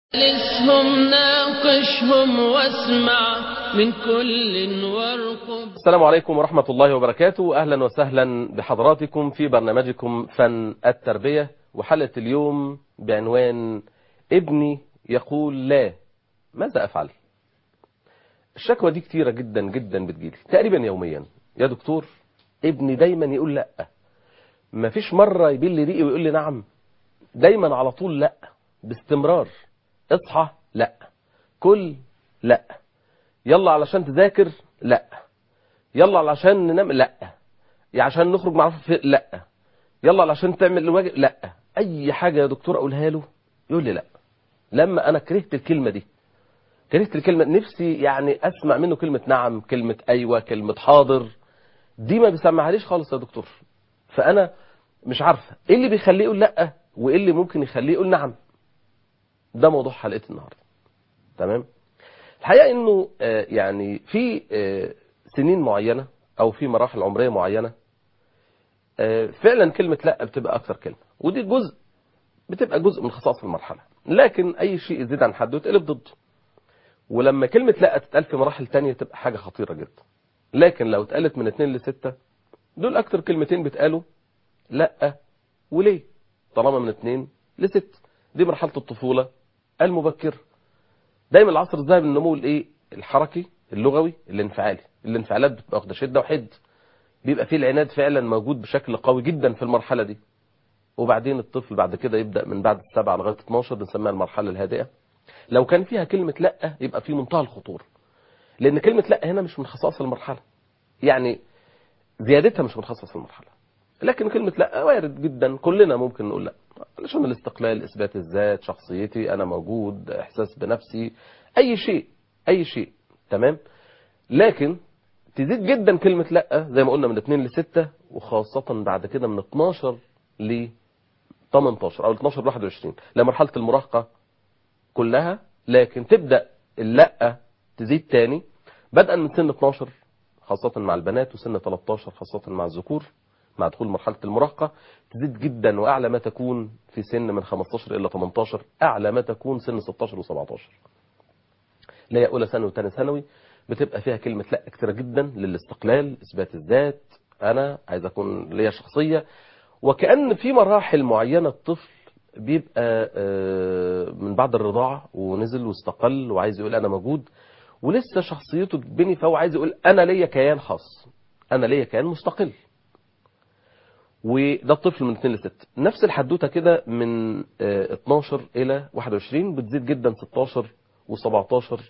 جلسهم ناقشهم واسمع من كل وارقب السلام عليكم ورحمة الله وبركاته أهلا وسهلا بحضراتكم في برنامجكم فن التربية وحلقة اليوم بعنوان ابني يقول لا ماذا أفعل الشكوى دي كتيرة جدا جدا بتجيلي تقريبا يوميا يا دكتور ابني دايما يقول لا مفيش مرة يبل لي ريقي ويقول لي نعم دايما على طول لا باستمرار اصحى لا كل لا يلا علشان تذاكر لا يلا علشان ننام لا يا عشان نخرج مع في لا يلا علشان تعمل الواجب لا اي حاجه يا دكتور اقولها له يقول لي لا لما انا كرهت الكلمه دي كرهت الكلمه نفسي يعني اسمع منه كلمه نعم كلمه ايوه كلمه حاضر دي ما بيسمعهاليش خالص يا دكتور فانا مش عارفه ايه اللي بيخليه يقول لا وايه اللي ممكن يخليه يقول نعم ده موضوع حلقه النهارده تمام الحقيقه انه آه يعني في آه سنين معينه او في مراحل عمريه معينه آه فعلا كلمه لا بتبقى اكثر كلمه ودي جزء بتبقى جزء من خصائص المرحله لكن اي شيء يزيد عن حده يتقلب ضده ولما كلمه لا تتقال في مراحل تانية تبقى حاجه خطيره جدا لكن لو اتقالت من اتنين لستة دول اكتر كلمتين بيتقالوا لا وليه طالما من اتنين لست دي مرحله الطفوله المبكره دايما العصر الذهبي للنمو الايه الحركي اللغوي الانفعالي الانفعالات بتبقى واخده شده وحد بيبقى فيه العناد فعلا موجود بشكل قوي جدا في المرحله دي وبعدين الطفل بعد كده يبدا من بعد السبعه لغايه 12 بنسميها المرحله الهادئه لو كان فيها كلمه لا يبقى في منتهى الخطوره لان كلمه لا هنا مش من خصائص المرحله يعني زيادتها مش من خصائص المرحله لكن كلمه لا وارد جدا كلنا ممكن نقول لا علشان الاستقلال اثبات الذات شخصيتي انا موجود احساس بنفسي اي شيء اي شيء تمام لكن تزيد جدا كلمة لا زي ما قلنا من 2 ل 6 وخاصة بعد كده من 12 ل 18 او 12 ل 21 لمرحلة المراهقة كلها لكن تبدأ اللا تزيد تاني بدءا من سن 12 خاصة مع البنات وسن 13 خاصة مع الذكور مع دخول مرحلة المراهقة تزيد جدا وأعلى ما تكون في سن من 15 إلى 18 أعلى ما تكون سن 16 و17 اللي هي أولى ثانوي وثاني ثانوي بتبقى فيها كلمة لا كتيرة جدا للاستقلال إثبات الذات أنا عايز أكون ليا شخصية وكأن في مراحل معينة الطفل بيبقى من بعد الرضاعة ونزل واستقل وعايز يقول أنا موجود ولسه شخصيته بتبني فهو عايز يقول أنا ليا كيان خاص أنا ليا كيان مستقل وده الطفل من 2 ل 6 نفس الحدوته كده من 12 الى 21 بتزيد جدا 16 و17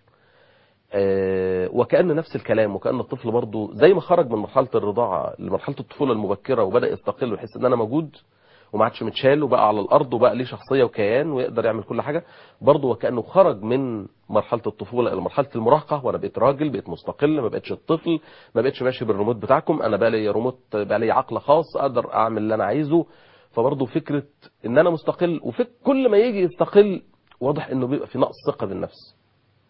وكأن نفس الكلام وكأن الطفل برضه زي ما خرج من مرحلة الرضاعة لمرحلة الطفولة المبكرة وبدأ يستقل ويحس ان انا موجود وما عادش متشال وبقى على الارض وبقى ليه شخصية وكيان ويقدر يعمل كل حاجة برضه وكأنه خرج من مرحلة الطفولة الى مرحلة المراهقة وانا بقيت راجل بقيت مستقل ما بقتش الطفل ما بقتش ماشي بالريموت بتاعكم انا بقى لي ريموت بقى لي عقل خاص اقدر اعمل اللي انا عايزه فبرضه فكرة ان انا مستقل وفك كل ما يجي يستقل واضح انه بيبقى في نقص ثقة بالنفس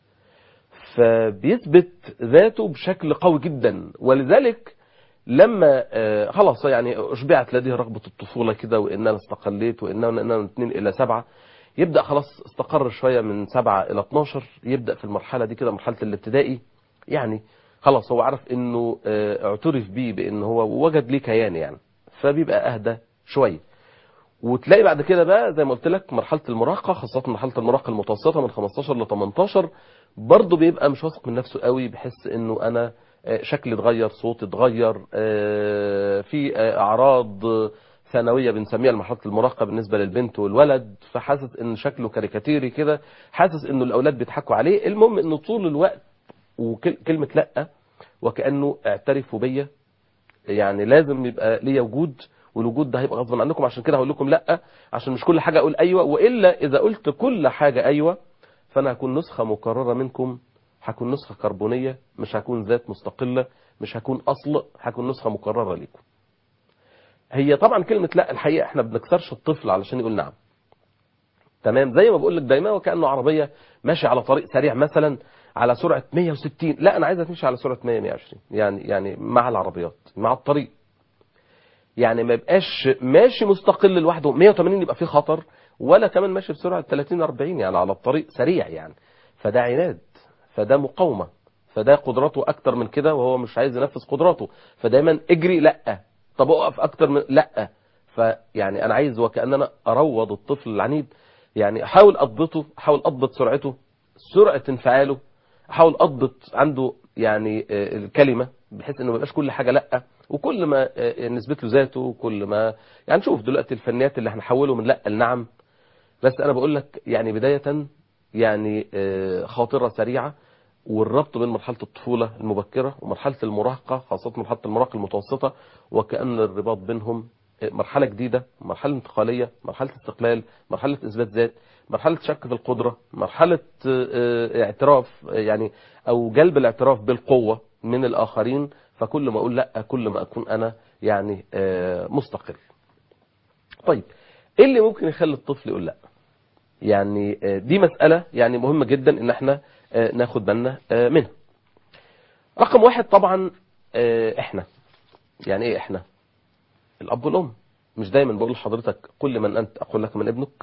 فبيثبت ذاته بشكل قوي جدا ولذلك لما آه خلاص يعني اشبعت لديه رغبة الطفولة كده وان انا استقليت وان انا من 2 الى 7 يبدأ خلاص استقر شوية من 7 الى 12 يبدأ في المرحلة دي كده مرحلة الابتدائي يعني خلاص هو عرف انه آه اعترف بيه بان هو وجد ليه كيان يعني فبيبقى اهدى شوية وتلاقي بعد كده بقى زي ما قلت لك مرحلة المراهقة خاصة مرحلة المراهقة المتوسطة من 15 ل 18 برضه بيبقى مش واثق من نفسه قوي بحس انه انا شكلي اتغير صوتي اتغير في اعراض ثانويه بنسميها مرحله المراهقه بالنسبه للبنت والولد فحاسس ان شكله كاريكاتيري كده حاسس انه الاولاد بيضحكوا عليه المهم انه طول الوقت وكلمه لا وكانه اعترفوا بيا يعني لازم يبقى ليا وجود والوجود ده هيبقى غصب عنكم عشان كده هقول لكم لا عشان مش كل حاجه اقول ايوه والا اذا قلت كل حاجه ايوه فانا هكون نسخه مكرره منكم هكون نسخة كربونية مش هكون ذات مستقلة مش هكون أصل هكون نسخة مكررة لكم هي طبعا كلمة لا الحقيقة احنا بنكسرش الطفل علشان يقول نعم تمام زي ما بقول لك دايما وكأنه عربية ماشي على طريق سريع مثلا على سرعة 160 لا أنا عايزها تمشي على سرعة 100 120 يعني يعني مع العربيات مع الطريق يعني ما يبقاش ماشي مستقل لوحده 180 يبقى فيه خطر ولا كمان ماشي بسرعه 30 40 يعني على الطريق سريع يعني فده عناد فده مقاومه فده قدراته اكتر من كده وهو مش عايز ينفذ قدراته فدايما اجري لا طب اقف اكتر من لا فيعني انا عايز وكان انا اروض الطفل العنيد يعني احاول اضبطه احاول اضبط سرعته سرعه انفعاله احاول اضبط عنده يعني آه، الكلمه بحيث انه ما يبقاش كل حاجه لا وكل ما آه، نثبت له ذاته وكل ما يعني شوف دلوقتي الفنيات اللي هنحوله من لا لنعم بس انا بقول لك يعني بدايه يعني آه، خاطره سريعه والربط بين مرحله الطفوله المبكره ومرحله المراهقه خاصه مرحله المراهقه المتوسطه وكان الرباط بينهم مرحله جديده مرحله انتقاليه مرحله استقلال مرحله اثبات ذات مرحله شك في القدره مرحله آه، اعتراف آه، يعني او جلب الاعتراف بالقوه من الاخرين فكل ما اقول لا كل ما اكون انا يعني آه، مستقل طيب ايه اللي ممكن يخلي الطفل يقول لا يعني آه، دي مسألة يعني مهمة جدا ان احنا آه، ناخد بالنا آه، منها رقم واحد طبعا آه، احنا يعني ايه احنا الاب والام مش دايما بقول لحضرتك كل من انت اقول لك من ابنك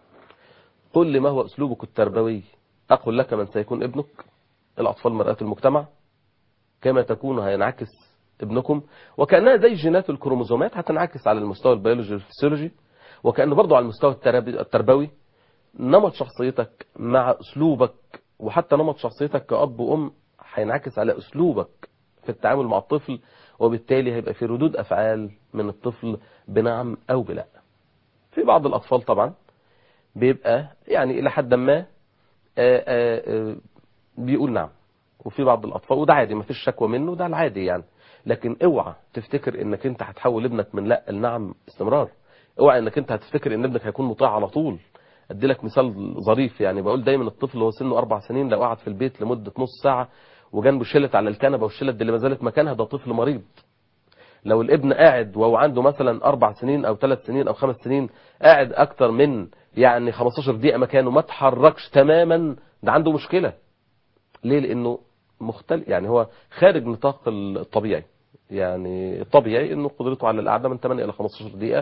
قل ما هو اسلوبك التربوي اقول لك من سيكون ابنك الاطفال مرآة المجتمع كما تكون هينعكس ابنكم وكانها زي جينات الكروموزومات هتنعكس على المستوى البيولوجي والفسيولوجي وكأن برضو على المستوى التربي- التربوي نمط شخصيتك مع اسلوبك وحتى نمط شخصيتك كأب وأم هينعكس على اسلوبك في التعامل مع الطفل وبالتالي هيبقى في ردود افعال من الطفل بنعم او بلا في بعض الاطفال طبعا بيبقى يعني الى حد ما آه، آه، آه، بيقول نعم وفي بعض الاطفال وده عادي مفيش شكوى منه ده العادي يعني لكن اوعى تفتكر انك انت هتحول ابنك من لا لنعم باستمرار اوعى انك انت هتفتكر ان ابنك هيكون مطيع على طول ادي لك مثال ظريف يعني بقول دايما الطفل وهو سنه اربع سنين لو قعد في البيت لمده نص ساعه وجنبه شلت على الكنبه والشلت اللي ما زالت مكانها ده طفل مريض لو الابن قاعد وهو عنده مثلا اربع سنين او ثلاث سنين او خمس سنين قاعد اكتر من يعني 15 دقيقه مكانه ما اتحركش تماما ده عنده مشكله ليه لانه مختلف يعني هو خارج نطاق الطبيعي يعني الطبيعي انه قدرته على القعده من 8 الى 15 دقيقه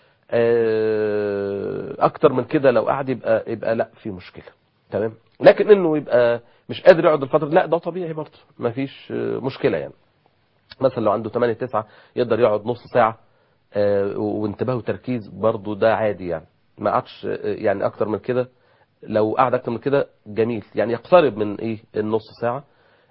آه، اكتر من كده لو قعد يبقى يبقى لا في مشكله تمام لكن انه يبقى مش قادر يقعد الفتره لا ده طبيعي برضه مفيش آه، مشكله يعني مثلا لو عنده 8 9 يقدر يقعد نص ساعه آه، وانتباه وتركيز برضه ده عادي يعني ما قعدش آه، يعني اكتر من كده لو قعد اكتر من كده جميل يعني يقترب من ايه النص ساعه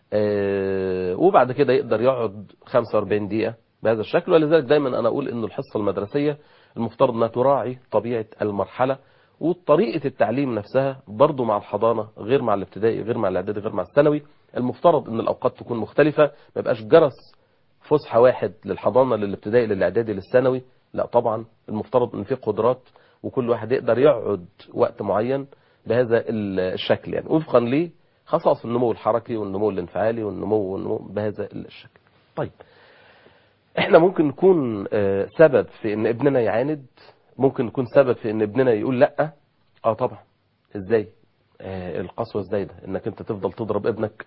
آه، وبعد كده يقدر يقعد 45 دقيقه بهذا الشكل ولذلك دايما انا اقول ان الحصه المدرسيه المفترض انها تراعي طبيعه المرحله وطريقه التعليم نفسها برضو مع الحضانه غير مع الابتدائي غير مع الاعدادي غير مع الثانوي المفترض ان الاوقات تكون مختلفه ما يبقاش جرس فسحه واحد للحضانه للابتدائي للاعدادي للثانوي لا طبعا المفترض ان في قدرات وكل واحد يقدر يقعد وقت معين بهذا الشكل يعني وفقا ليه خصائص النمو الحركي والنمو الانفعالي والنمو, والنمو بهذا الشكل طيب احنا ممكن نكون آه، سبب في ان ابننا يعاند ممكن نكون سبب في ان ابننا يقول لا اه طبعا ازاي آه القسوه ازاي ده انك انت تفضل تضرب ابنك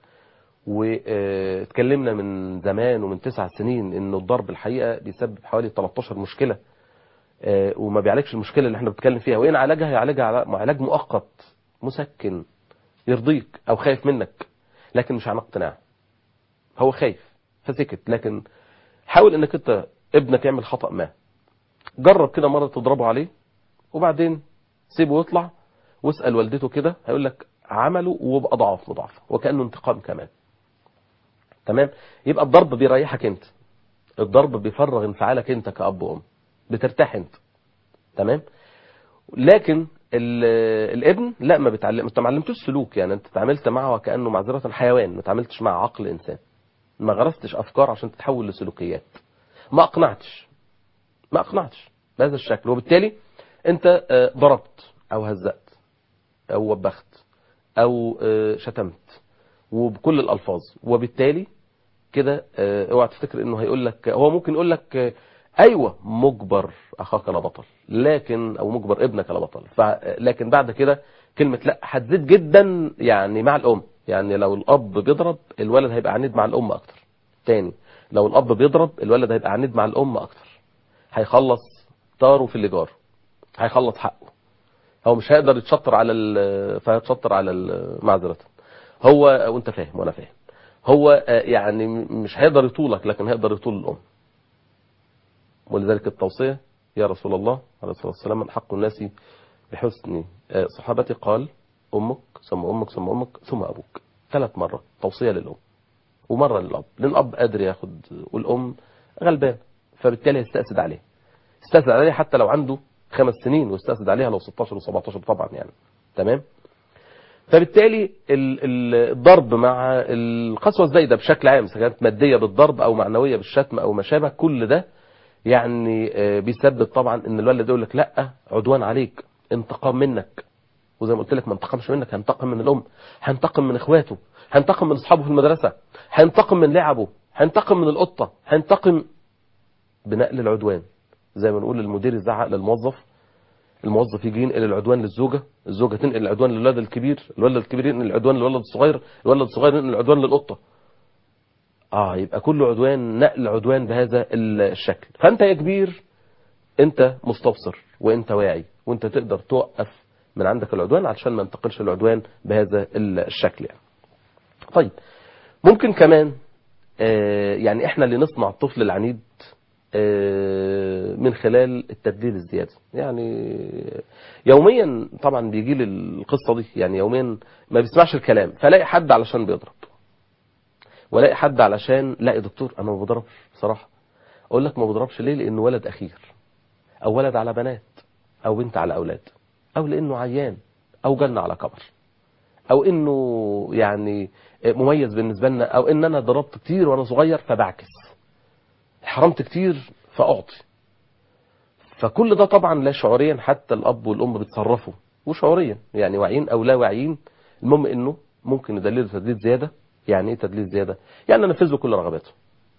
واتكلمنا من زمان ومن تسع سنين انه الضرب الحقيقه بيسبب حوالي 13 مشكله آه، وما بيعالجش المشكله اللي احنا بنتكلم فيها وين علاجها يعالجها على مع علاج مؤقت مسكن يرضيك او خايف منك لكن مش عن اقتناع هو خايف فسكت لكن حاول انك انت ابنك يعمل خطأ ما جرب كده مرة تضربه عليه وبعدين سيبه يطلع واسأل والدته كده هيقول لك عمله وبأضعاف مضاعفة وكأنه انتقام كمان تمام يبقى الضرب بيريحك انت الضرب بيفرغ انفعالك انت كأب وأم بترتاح انت تمام لكن ال- الابن لا ما بتعلم انت ما علمتوش سلوك يعني انت تعاملت معه وكانه معذره حيوان ما تعاملتش مع عقل انسان ما غرستش افكار عشان تتحول لسلوكيات ما اقنعتش ما اقنعتش بهذا الشكل وبالتالي انت آه، ضربت او هزأت او وبخت او آه، شتمت وبكل الالفاظ وبالتالي كده آه، اوعى تفتكر انه هيقول لك هو ممكن يقول لك آه، ايوه مجبر اخاك لا بطل لكن او مجبر ابنك لا بطل ف- لكن بعد كده كلمه لا هتزيد جدا يعني مع الام يعني لو الاب بيضرب الولد هيبقى عنيد مع الام اكتر تاني لو الاب بيضرب الولد هيبقى عنيد مع الام اكتر هيخلص طاره في اللي جاره هيخلص حقه هو مش هيقدر يتشطر على ال- فيتشطر على ال- معذره هو وانت فاهم وانا فاهم هو آه، يعني م- مش هيقدر يطولك لكن هيقدر يطول الام ولذلك التوصيه يا رسول الله عليه الصلاه والسلام من حق الناس بحسن آه، صحابتي قال امك ثم امك ثم امك ثم ابوك ثلاث مرات توصيه للام ومره للاب لان الاب قادر ياخد والام غلبان فبالتالي يستأسد عليه يستأسد عليه حتى لو عنده خمس سنين ويستأسد عليها لو 16 و17 طبعا يعني تمام فبالتالي ال- ال- الضرب مع القسوة الزايدة بشكل عام سواء كانت مادية بالضرب أو معنوية بالشتم أو ما شابه كل ده يعني آه، بيسبب طبعا ان الولد يقول لك لا عدوان عليك انتقام منك وزي ما قلت لك ما انتقمش منك هينتقم من الام هينتقم من اخواته هينتقم من اصحابه في المدرسه هينتقم من لعبه هينتقم من القطه هينتقم بنقل العدوان زي ما نقول المدير يزعق للموظف الموظف يجي ينقل العدوان للزوجه الزوجه تنقل العدوان للولد الكبير الولد الكبير ينقل العدوان للولد الصغير الولد الصغير ينقل العدوان للقطه اه يبقى كله عدوان نقل عدوان بهذا الشكل فانت يا كبير انت مستبصر وانت واعي وانت تقدر توقف من عندك العدوان علشان ما ينتقلش العدوان بهذا الشكل يعني. طيب ممكن كمان آه، يعني احنا اللي نصنع الطفل العنيد آه، من خلال التدليل الزياده يعني يوميا طبعا بيجي لي القصه دي يعني يوميا ما بيسمعش الكلام فلاقي حد علشان بيضرب والاقي حد علشان لا يا دكتور انا ما بضربش بصراحه اقول لك ما بضربش ليه لانه ولد اخير او ولد على بنات او بنت على اولاد او لانه عيان او جالنا على كبر او انه يعني مميز بالنسبه لنا او ان انا ضربت كتير وانا صغير فبعكس حرمت كتير فاعطي فكل ده طبعا لا شعوريا حتى الاب والام بيتصرفوا وشعوريا يعني واعيين او لا واعيين المهم انه ممكن ندلله تدليل زياده يعني ايه تدليل زياده يعني ننفذ له كل رغباته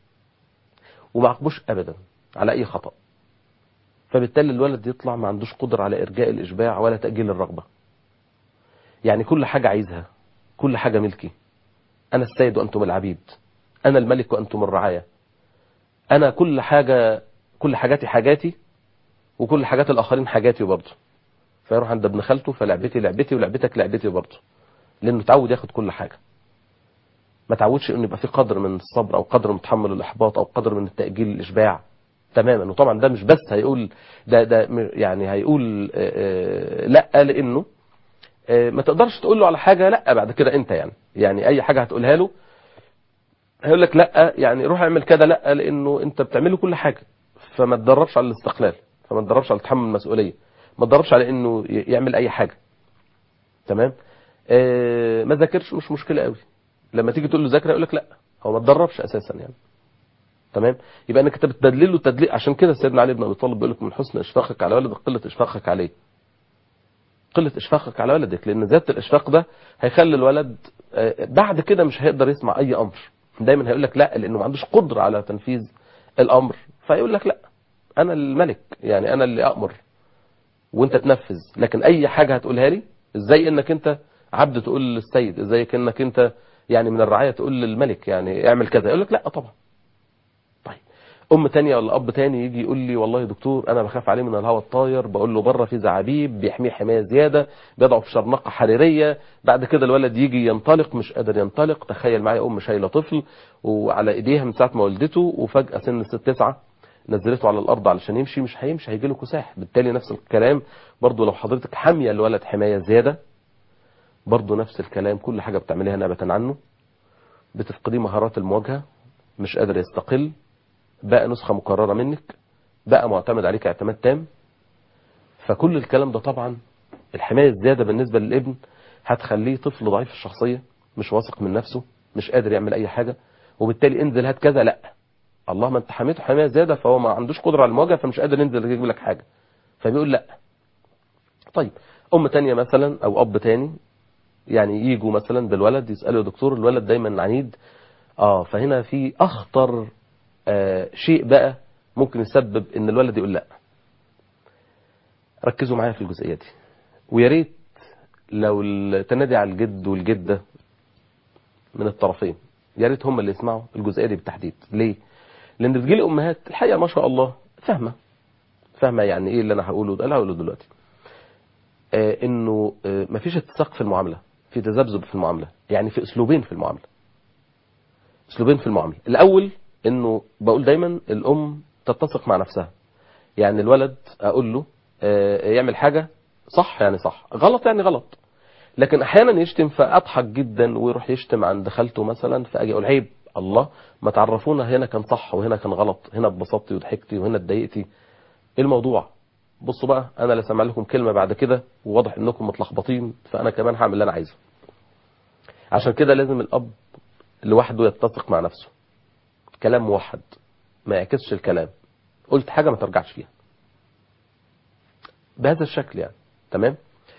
وما عاقبوش ابدا على اي خطا فبالتالي الولد يطلع ما عندوش قدره على ارجاء الاشباع ولا تاجيل الرغبه يعني كل حاجه عايزها كل حاجه ملكي انا السيد وانتم العبيد انا الملك وانتم الرعايه انا كل حاجه كل حاجاتي حاجاتي وكل حاجات الاخرين حاجاتي برضه فيروح عند ابن خالته فلعبتي لعبتي ولعبتك لعبتي برضه لانه اتعود ياخد كل حاجه ما تعودش انه يبقى في قدر من الصبر او قدر من تحمل الاحباط او قدر من التاجيل الاشباع تماما وطبعا ده مش بس هيقول ده ده م- يعني هيقول آه، آه، لا لانه آه، ما تقدرش تقول له على حاجه لا بعد كده انت يعني يعني اي حاجه هتقولها له هيقول لك لا يعني روح اعمل كده لا لانه انت بتعمله كل حاجه فما تدربش على الاستقلال فما تدربش على تحمل المسؤوليه ما تدربش على انه ي- يعمل اي حاجه تمام آه، ما ذاكرش مش مشكله قوي لما تيجي تقول له ذاكر يقول لك لا هو ما اتدربش اساسا يعني تمام يبقى انك انت بتدلله تدليل عشان كده سيدنا علي بن ابي طالب بيقول لك من حسن اشفاقك على ولدك قله اشفاقك عليه قله اشفاقك على ولدك لان زياده الاشفاق ده هيخلي الولد آه، بعد كده مش هيقدر يسمع اي امر دايما هيقول لك لا لانه ما عندوش قدره على تنفيذ الامر فيقول لك لا انا الملك يعني انا اللي امر وانت تنفذ لكن اي حاجه هتقولها لي ازاي انك انت عبد تقول للسيد ازاي انك انت يعني من الرعايه تقول للملك يعني اعمل كذا يقول لك لا طبعا طيب ام تانية ولا اب تاني يجي يقول لي والله يا دكتور انا بخاف عليه من الهواء الطاير بقول له بره في زعابيب بيحميه حمايه زياده بيضعه في شرنقه حريريه بعد كده الولد يجي ينطلق مش قادر ينطلق تخيل معايا ام شايله طفل وعلى ايديها من ساعه ما ولدته وفجاه سن ست تسعه نزلته على الارض علشان يمشي مش هيمشي هيجي له كساح بالتالي نفس الكلام برضو لو حضرتك حاميه الولد حمايه زياده برضو نفس الكلام كل حاجه بتعمليها نابه عنه بتفقديه مهارات المواجهه مش قادر يستقل بقى نسخه مكرره منك بقى معتمد عليك اعتماد تام فكل الكلام ده طبعا الحمايه الزياده بالنسبه للابن هتخليه طفل ضعيف الشخصيه مش واثق من نفسه مش قادر يعمل اي حاجه وبالتالي انزل هات كذا لا الله ما انت حميته حمايه زياده فهو ما عندوش قدره على المواجهه فمش قادر ينزل يجيب لك حاجه فبيقول لا طيب ام تانية مثلا او اب تاني يعني يجوا مثلا بالولد يسالوا يا دكتور الولد دايما عنيد اه فهنا في اخطر آه شيء بقى ممكن يسبب ان الولد يقول لا ركزوا معايا في الجزئيه دي ويا ريت لو تنادي على الجد والجده من الطرفين يا ريت هم اللي يسمعوا الجزئيه دي بالتحديد ليه لان بتجيلي امهات الحقيقه ما شاء الله فاهمه فاهمه يعني ايه اللي انا هقوله ده اللي هقوله دلوقتي آه، انه آه، مفيش اتساق في المعامله في تذبذب في المعامله يعني في اسلوبين في المعامله اسلوبين في المعامله الاول انه بقول دايما الام تتسق مع نفسها يعني الولد اقول له آه، يعمل حاجه صح يعني صح غلط يعني غلط لكن احيانا يشتم فاضحك جدا ويروح يشتم عند خالته مثلا فاجي اقول عيب الله ما تعرفونا هنا كان صح وهنا كان غلط هنا اتبسطتي وضحكتي وهنا اتضايقتي ايه الموضوع بصوا بقى انا لا سامع لكم كلمه بعد كده وواضح انكم متلخبطين فانا كمان هعمل اللي انا عايزه عشان كده لازم الاب لوحده يتسق مع نفسه كلام موحد ما يعكسش الكلام قلت حاجه ما ترجعش فيها بهذا الشكل يعني تمام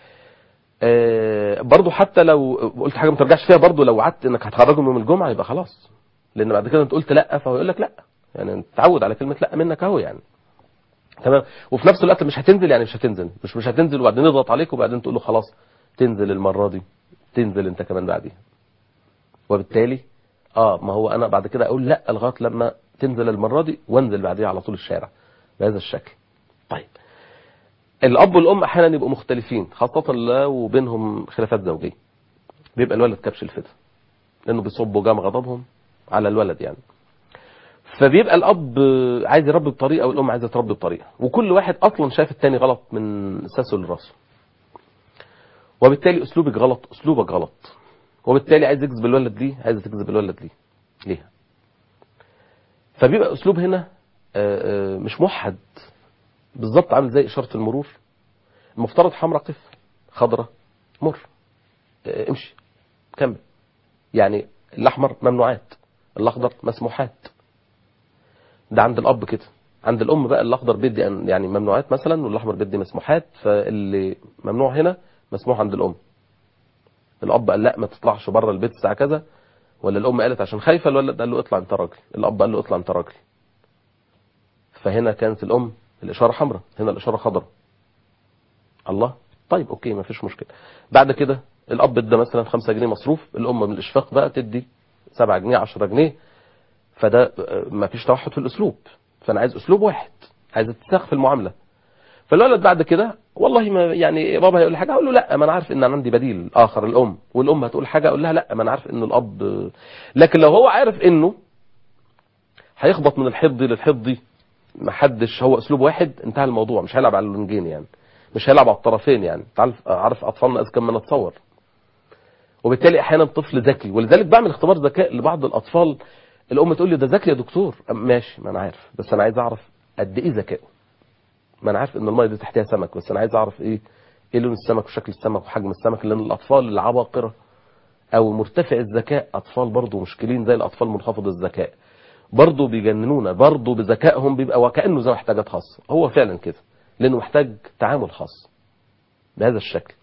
آه برضو حتى لو قلت حاجه ما ترجعش فيها برضو لو وعدت انك هتخرجهم يوم الجمعه يبقى خلاص لان بعد كده انت قلت لا فهو يقول لك لا يعني انت تعود على كلمه لا منك اهو يعني تمام وفي نفس الوقت مش هتنزل يعني مش هتنزل مش مش هتنزل وبعدين نضغط عليك وبعدين تقول له خلاص تنزل المره دي تنزل انت كمان بعديها وبالتالي اه ما هو انا بعد كده اقول لا لغايه لما تنزل المره دي وانزل بعديها على طول الشارع بهذا الشكل طيب الاب والام احيانا يبقوا مختلفين خاصه لو بينهم خلافات زوجيه بيبقى الولد كبش الفتى لانه بيصبوا جام غضبهم على الولد يعني فبيبقى الاب عايز يربي بطريقه والام عايزه تربي بطريقه وكل واحد اصلا شايف التاني غلط من ساسه لراسه وبالتالي اسلوبك غلط اسلوبك غلط وبالتالي عايز يجذب الولد ليه عايز تجذب الولد ليه ليها فبيبقى اسلوب هنا آه، آه، مش موحد بالظبط عامل زي اشاره المرور المفترض حمراء قف خضراء مر آه، امشي كمل يعني الاحمر ممنوعات الاخضر مسموحات ده عند الاب كده عند الام بقى الاخضر بيدي أن- يعني ممنوعات مثلا والاحمر بيدي مسموحات فاللي ممنوع هنا مسموح عند الام الاب قال لا ما تطلعش بره البيت الساعه كذا ولا الام قالت عشان خايفه الولد قال له اطلع انت راجل الاب قال له اطلع انت راجل فهنا كانت الام الاشاره حمراء هنا الاشاره خضراء الله طيب اوكي ما فيش مشكله بعد كده الاب ادى مثلا 5 جنيه مصروف الام من الاشفاق بقى تدي 7 جنيه 10 جنيه فده ما فيش توحد في الاسلوب فانا عايز اسلوب واحد عايز اتساق في المعامله فالولد بعد كده والله ما يعني بابا هيقول لي حاجه اقول له لا ما انا عارف ان انا عندي بديل اخر الام والام هتقول حاجه اقول لها لا ما انا عارف ان الاب لكن لو هو عارف انه هيخبط من الحض للحض ما حدش هو اسلوب واحد انتهى الموضوع مش هيلعب على اللونجين يعني مش هيلعب على الطرفين يعني تعرف عارف اطفالنا اذكى ما نتصور وبالتالي احيانا الطفل ذكي ولذلك بعمل اختبار ذكاء لبعض الاطفال الام تقول لي ده ذكي يا دكتور أم- ماشي ما انا عارف بس انا عايز اعرف قد ايه ذكائه ما انا عارف ان الميه دي تحتها سمك بس انا عايز اعرف ايه ايه لون السمك وشكل السمك وحجم السمك لان الاطفال العباقره او مرتفع الذكاء اطفال برضه مشكلين زي الاطفال منخفض الذكاء برضه بيجننونا برضه بذكائهم بيبقى وكانه ذوي احتياجات خاصه هو فعلا كده لانه محتاج تعامل خاص بهذا الشكل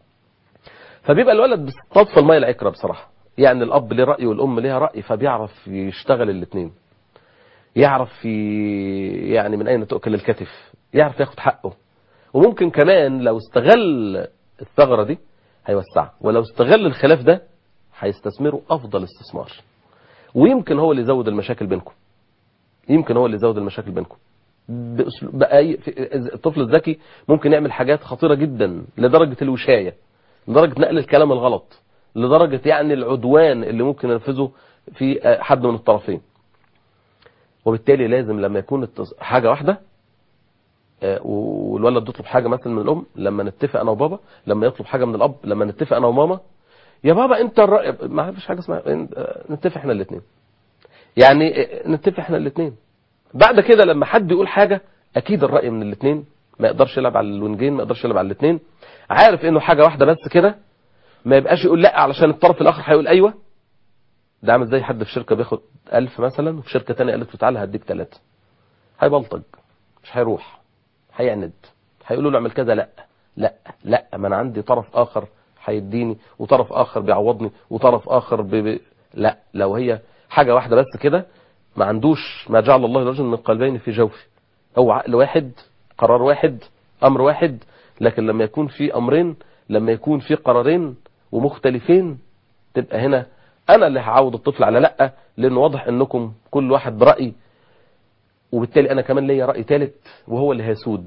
فبيبقى الولد بيصطاد في الميه العكره بصراحه يعني الاب ليه راي والام ليها راي فبيعرف يشتغل الاثنين يعرف ي... يعني من اين تؤكل الكتف يعرف ياخد حقه وممكن كمان لو استغل الثغره دي هيوسعها ولو استغل الخلاف ده هيستثمره افضل استثمار ويمكن هو اللي يزود المشاكل بينكم يمكن هو اللي يزود المشاكل بينكم بأسلوب بأي في- الطفل الذكي ممكن يعمل حاجات خطيره جدا لدرجه الوشايه لدرجه نقل الكلام الغلط لدرجه يعني العدوان اللي ممكن ينفذه في آه، حد من الطرفين وبالتالي لازم لما يكون التص- حاجه واحده آه، والولد يطلب حاجه مثلا من الام لما نتفق انا وبابا لما يطلب حاجه من الاب لما نتفق انا وماما يا بابا انت الرأي ما فيش حاجه اسمها إن- آه، نتفق احنا الاثنين يعني آه، نتفق احنا الاثنين بعد كده لما حد يقول حاجه اكيد الراي من الاثنين ما يقدرش يلعب على اللونجين ما يقدرش يلعب على الاثنين عارف انه حاجه واحده بس كده ما يبقاش يقول لا علشان الطرف الاخر هيقول ايوه ده عامل زي حد في شركه بياخد ألف مثلا وفي شركه تانية قالت له تعالى هديك ثلاثه هيبلطج مش هيروح هيعند هيقولوا له اعمل كذا لا لا لا ما انا عندي طرف اخر هيديني وطرف اخر بيعوضني وطرف اخر بي بي لا لو هي حاجه واحده بس كده ما عندوش ما جعل الله لرجل من قلبين في جوفه هو عقل واحد قرار واحد امر واحد لكن لما يكون في امرين لما يكون في قرارين ومختلفين تبقى هنا انا اللي هعود الطفل على لا لانه واضح انكم كل واحد براي وبالتالي انا كمان ليا راي ثالث وهو اللي هيسود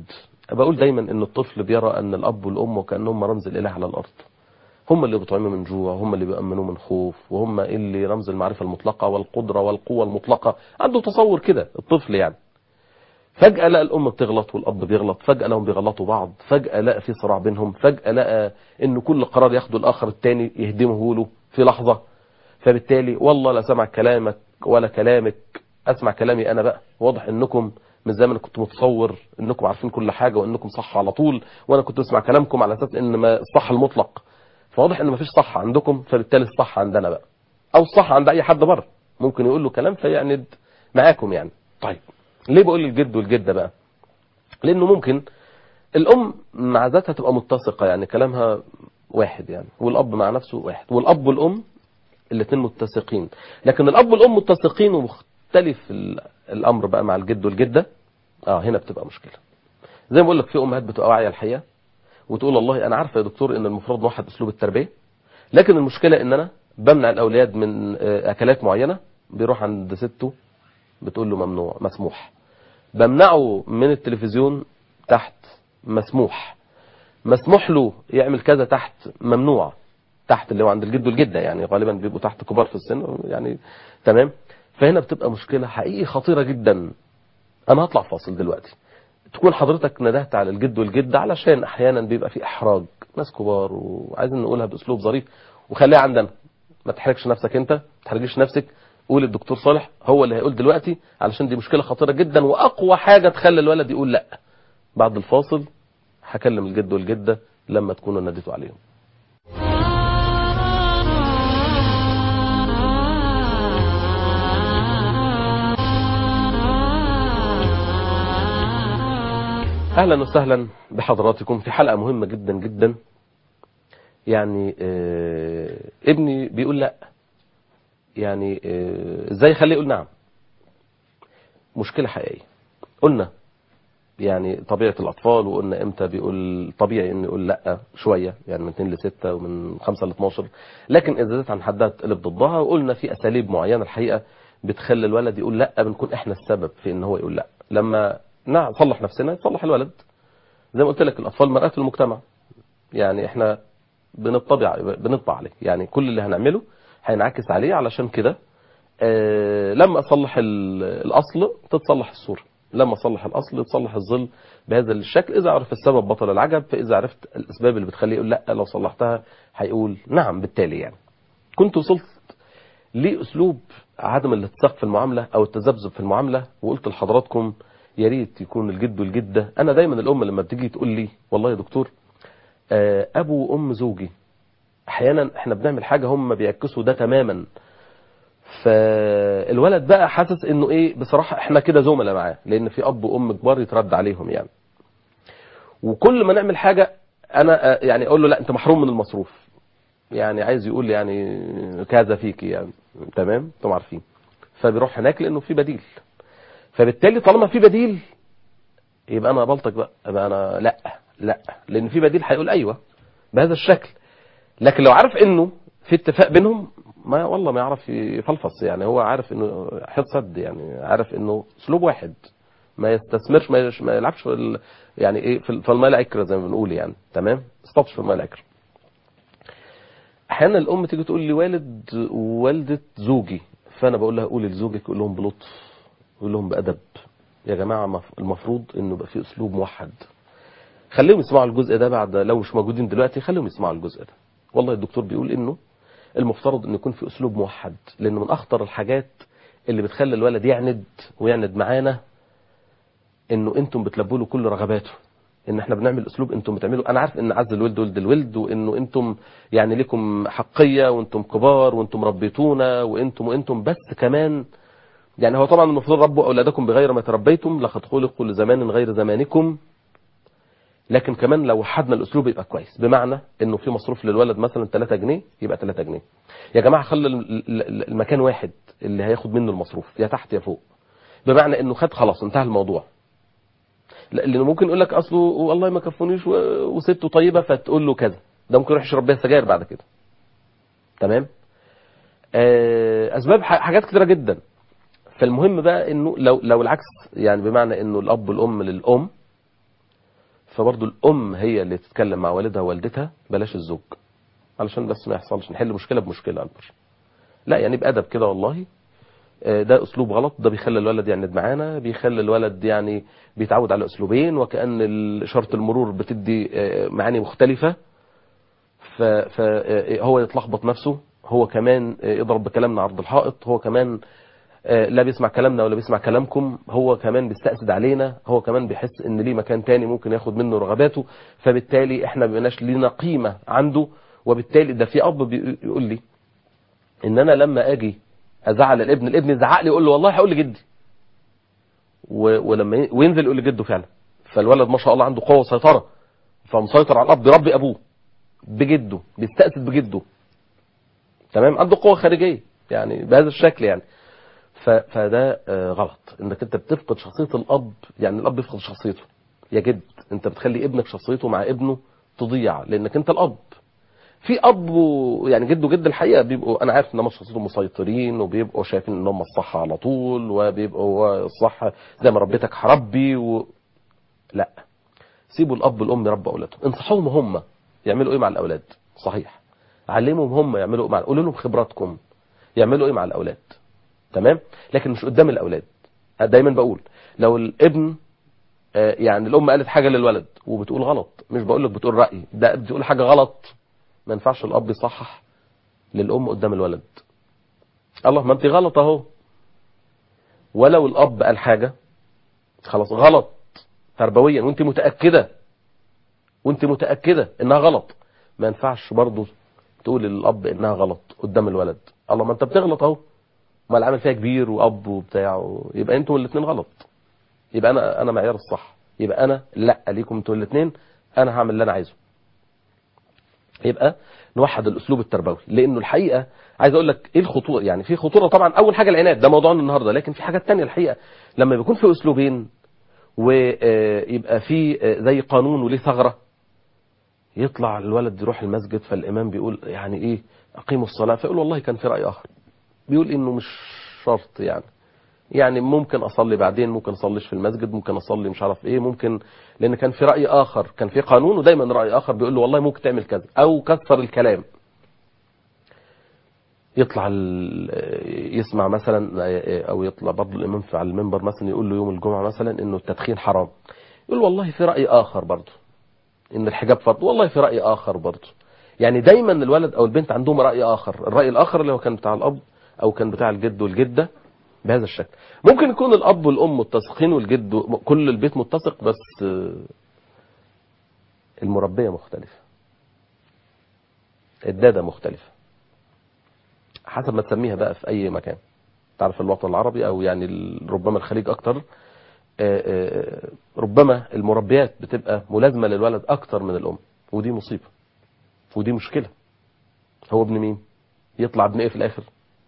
بقول دايما ان الطفل بيرى ان الاب والام وكانهم رمز الاله على الارض هم اللي بيطعموا من جوع هم اللي بيأمنوه من خوف وهم اللي رمز المعرفة المطلقة والقدرة والقوة المطلقة عنده تصور كده الطفل يعني فجأة لقى الأم بتغلط والأب بيغلط فجأة لهم بيغلطوا بعض فجأة لقى في صراع بينهم فجأة لقى إن كل قرار ياخده الآخر التاني يهدمه له في لحظة فبالتالي والله لا سمع كلامك ولا كلامك أسمع كلامي أنا بقى واضح إنكم من زمان كنت متصور إنكم عارفين كل حاجة وإنكم صح على طول وأنا كنت بسمع كلامكم على أساس إن ما الصح المطلق فواضح إن مفيش صح عندكم فبالتالي الصح عندنا بقى أو الصح عند أي حد بره ممكن يقول له كلام فيعند معاكم يعني طيب ليه بقول الجد والجدة بقى لانه ممكن الام مع ذاتها تبقى متسقة يعني كلامها واحد يعني والاب مع نفسه واحد والاب والام الاثنين متسقين لكن الاب والام متسقين ومختلف ال- الامر بقى مع الجد والجدة اه هنا بتبقى مشكلة زي ما بقول لك في امهات بتبقى واعية الحقيقة وتقول والله انا عارفة يا دكتور ان المفروض نوحد اسلوب التربية لكن المشكلة ان انا بمنع الاولاد من آه، اكلات معينة بيروح عند سته بتقول له ممنوع مسموح بمنعه من التلفزيون تحت مسموح مسموح له يعمل كذا تحت ممنوع تحت اللي هو عند الجد والجده يعني غالبا بيبقوا تحت كبار في السن يعني تمام فهنا بتبقى مشكله حقيقي خطيره جدا انا هطلع فاصل دلوقتي تكون حضرتك ندهت على الجد والجده علشان احيانا بيبقى في احراج ناس كبار وعايزين نقولها باسلوب ظريف وخليها عندنا ما تحرجش نفسك انت ما تحرجش نفسك قول الدكتور صالح هو اللي هيقول دلوقتي علشان دي مشكله خطيره جدا واقوى حاجه تخلي الولد يقول لا بعد الفاصل هكلم الجد والجده لما تكونوا ناديتوا عليهم اهلا وسهلا بحضراتكم في حلقه مهمه جدا جدا يعني آه ابني بيقول لا يعني آه، ازاي يخليه يقول نعم مشكله حقيقيه قلنا يعني طبيعه الاطفال وقلنا امتى بيقول طبيعي انه يقول لا شويه يعني من 2 ل 6 ومن 5 ل 12 لكن اذا زادت عن حدها تقلب ضدها وقلنا في اساليب معينه الحقيقه بتخلي الولد يقول لا بنكون احنا السبب في ان هو يقول لا لما نصلح نفسنا يصلح الولد زي ما قلت لك الاطفال مرآة المجتمع يعني احنا بنطبع بنطبع عليه يعني كل اللي هنعمله هينعكس عليه علشان كده آه لما اصلح ال- الاصل تتصلح الصوره لما اصلح الاصل تصلح الظل بهذا الشكل اذا عرف السبب بطل العجب فاذا عرفت الاسباب اللي بتخليه يقول لا لو صلحتها هيقول نعم بالتالي يعني كنت وصلت لاسلوب عدم الاتساق في المعامله او التذبذب في المعامله وقلت لحضراتكم يا ريت يكون الجد والجده انا دايما الام لما بتيجي تقول لي والله يا دكتور آه، ابو وام زوجي احيانا احنا بنعمل حاجه هم بيعكسوا ده تماما فالولد بقى حاسس انه ايه بصراحه احنا كده زملاء معاه لان في اب وام كبار يترد عليهم يعني وكل ما نعمل حاجه انا آه، يعني اقول له لا انت محروم من المصروف يعني عايز يقول لي يعني كذا فيكي يعني تمام انتم عارفين فبيروح هناك لانه في بديل فبالتالي طالما في بديل يبقى انا بلطج بقى يبقى انا لا لا لان في بديل هيقول ايوه بهذا الشكل لكن لو عارف انه في اتفاق بينهم ما والله ما يعرف يفلفص يعني هو عارف انه حيط سد يعني عارف انه اسلوب واحد ما يستثمرش ما, يش- ما يلعبش في ال- يعني ايه في ال- في الماء العكره زي ما بنقول يعني تمام استطش في الماء العكره احيانا الام تيجي تقول لي والد ووالده زوجي فانا بقول لها قولي لزوجك قول لهم بلطف قول لهم بادب يا جماعه مف- المفروض انه يبقى في اسلوب موحد خليهم يسمعوا الجزء ده بعد لو مش موجودين دلوقتي خليهم يسمعوا الجزء ده والله الدكتور بيقول انه المفترض ان يكون في اسلوب موحد لان من اخطر الحاجات اللي بتخلي الولد يعند ويعند معانا انه انتم بتلبوا له كل رغباته ان احنا بنعمل اسلوب انتم بتعملوا انا عارف ان عز الولد ولد الولد وانه انتم يعني لكم حقيه وانتم كبار وانتم ربيتونا وانتم وانتم بس كمان يعني هو طبعا المفروض ربوا اولادكم بغير ما تربيتم لقد خلقوا لزمان غير زمانكم لكن كمان لو وحدنا الاسلوب يبقى كويس بمعنى انه في مصروف للولد مثلا 3 جنيه يبقى 3 جنيه يا جماعه خلي ال- ال- المكان واحد اللي هياخد منه المصروف يا تحت يا فوق بمعنى انه خد خلاص انتهى الموضوع لا- لانه ممكن يقول لك اصله والله ما كفونيش و- وسته طيبه فتقول له كذا ده ممكن يروح يشرب بيها سجاير بعد كده تمام آه، اسباب ح- حاجات كتيره جدا فالمهم بقى انه لو لو العكس يعني بمعنى انه الاب والام للام فبرضه الام هي اللي تتكلم مع والدها ووالدتها بلاش الزوج علشان بس ما يحصلش نحل مشكله بمشكله اكبر لا يعني بادب كده والله آه، ده اسلوب غلط ده بيخلي الولد يعند معانا بيخلي الولد يعني بيتعود على اسلوبين وكان اشاره المرور بتدي آه، معاني مختلفه فهو يتلخبط نفسه هو كمان آه، يضرب بكلامنا عرض الحائط هو كمان آه، لا بيسمع كلامنا ولا بيسمع كلامكم هو كمان بيستأسد علينا هو كمان بيحس ان ليه مكان تاني ممكن ياخد منه رغباته فبالتالي احنا بقيناش لينا قيمة عنده وبالتالي ده في اب بيقول لي ان انا لما اجي ازعل الابن الابن يزعق لي يقول له والله هقول لجدي و- ولما ي- وينزل يقول لجده فعلا فالولد ما شاء الله عنده قوه وسيطره فمسيطر على الاب بيربي ابوه بجده بيستأسد بجده تمام عنده قوه خارجيه يعني بهذا الشكل يعني ف- فده آه، غلط انك انت بتفقد شخصيه الاب يعني الاب بيفقد شخصيته يا جد انت بتخلي ابنك شخصيته مع ابنه تضيع لانك انت الاب في اب و- يعني جد وجد الحقيقه بيبقوا انا عارف ان هم شخصيتهم مسيطرين وبيبقوا شايفين ان هم الصح على طول وبيبقوا هو الصح زي ما ربيتك هربي و... لا سيبوا الاب والام يربوا اولادهم انصحوهم هم يعملوا ايه مع الاولاد صحيح علمهم هم يعملوا ايه مع قولوا لهم خبراتكم يعملوا ايه مع الاولاد تمام لكن مش قدام الاولاد دايما بقول لو الابن آه، يعني الام قالت حاجه للولد وبتقول غلط مش بقول لك بتقول راي ده بتقول حاجه غلط ما ينفعش الاب يصحح للام قدام الولد الله ما انت غلط اهو ولو الاب قال حاجه خلاص غلط تربويا وانت متاكده وانت متاكده انها غلط ما ينفعش برضه تقول للاب انها غلط قدام الولد الله ما انت بتغلط اهو ما العمل فيها كبير واب وبتاع و... يبقى انتوا الاثنين غلط يبقى انا انا معيار الصح يبقى انا لا ليكم انتوا الاثنين انا هعمل اللي انا عايزه يبقى نوحد الاسلوب التربوي لانه الحقيقه عايز اقول لك ايه الخطوره يعني في خطوره طبعا اول حاجه العناد ده موضوعنا النهارده لكن في حاجات تانية الحقيقه لما بيكون في اسلوبين ويبقى في آه، زي قانون وليه ثغره يطلع الولد يروح المسجد فالامام بيقول يعني ايه اقيموا الصلاه فيقول والله كان في راي اخر بيقول انه مش شرط يعني يعني ممكن اصلي بعدين ممكن اصليش في المسجد ممكن اصلي مش عارف ايه ممكن لان كان في راي اخر كان في قانون ودايما راي اخر بيقول له والله ممكن تعمل كذا او كثر الكلام يطلع ال- يسمع مثلا او يطلع برضه الامام في على المنبر مثلا يقول له يوم الجمعه مثلا انه التدخين حرام يقول والله في راي اخر برضه ان الحجاب فرض والله في راي اخر برضه يعني دايما الولد او البنت عندهم راي اخر الراي الاخر اللي هو كان بتاع الاب او كان بتاع الجد والجده بهذا الشكل ممكن يكون الاب والام متسقين والجد كل البيت متسق بس آه، المربيه مختلفه الداده مختلفه حسب ما تسميها بقى في اي مكان تعرف الوطن العربي او يعني ال- ربما الخليج اكتر آه، آه، ربما المربيات بتبقى ملازمه للولد اكتر من الام ودي مصيبه ودي مشكله هو ابن مين يطلع ابن ايه في الاخر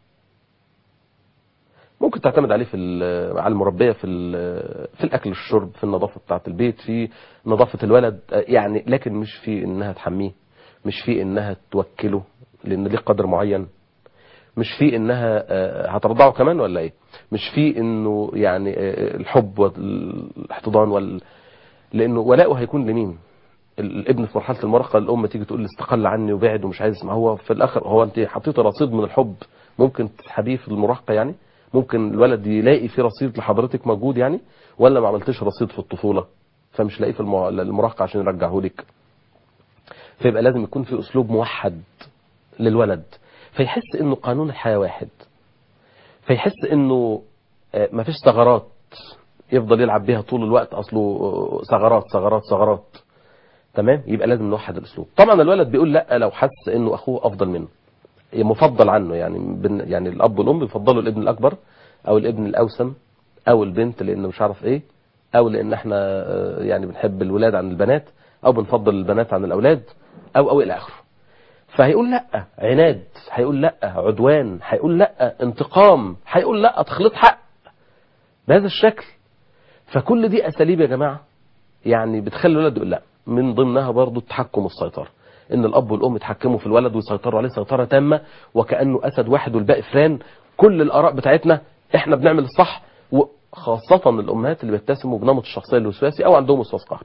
ممكن تعتمد عليه في ال- على المربيه في ال- في الاكل والشرب في النظافه بتاعه البيت في نظافه الولد آه، يعني لكن مش في انها تحميه مش في انها توكله لان ليه قدر معين مش في انها آه، هترضعه كمان ولا ايه مش في انه يعني آه، الحب والاحتضان وال لانه ولاؤه هيكون لمين ال- الابن في مرحله المراهقه الام تيجي تقول لي استقل عني وبعد ومش عايز يسمع هو في الاخر هو انت حطيت رصيد من الحب ممكن تسحبيه في المراهقه يعني ممكن الولد يلاقي في رصيد لحضرتك موجود يعني ولا ما عملتش رصيد في الطفوله فمش لاقيه في المع- المراهقه عشان يرجعه لك فيبقى لازم يكون في اسلوب موحد للولد فيحس انه قانون الحياه واحد فيحس انه آه، مفيش ثغرات يفضل يلعب بيها طول الوقت اصله آه، ثغرات ثغرات ثغرات تمام يبقى لازم نوحد الاسلوب طبعا الولد بيقول لا لو حس انه اخوه افضل منه مفضل عنه يعني بن يعني الاب والام بيفضلوا الابن الاكبر او الابن الاوسم او البنت لانه مش عارف ايه او لان احنا آه، يعني بنحب الولاد عن البنات او بنفضل البنات عن الاولاد او او الى اخره فهيقول لا عناد هيقول لا عدوان هيقول لا انتقام هيقول لا تخليط حق بهذا الشكل فكل دي اساليب يا جماعه يعني بتخلي الولد يقول لا من ضمنها برضو التحكم والسيطره ان الاب والام يتحكموا في الولد ويسيطروا عليه سيطره تامه وكانه اسد واحد والباقي فران كل الاراء بتاعتنا احنا بنعمل الصح وخاصه الامهات اللي بيتسموا بنمط الشخصيه الوسواسي او عندهم وسواس قهري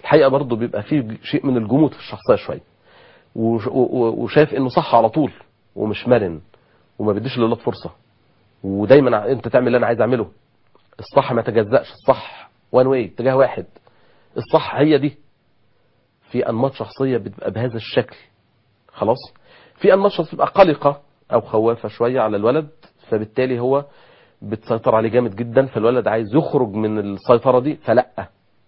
الحقيقه برضه بيبقى فيه شيء من الجمود في الشخصيه شويه وش- و- و- وشايف انه صح على طول ومش مرن وما بيديش لله فرصه ودايما ع- انت تعمل اللي انا عايز اعمله الصح ما يتجزأش الصح وان واي اتجاه واحد الصح هي دي في انماط شخصيه بتبقى بهذا الشكل خلاص في انماط شخصيه بتبقى قلقه او خوافه شويه على الولد فبالتالي هو بتسيطر عليه جامد جدا فالولد عايز يخرج من السيطره دي فلا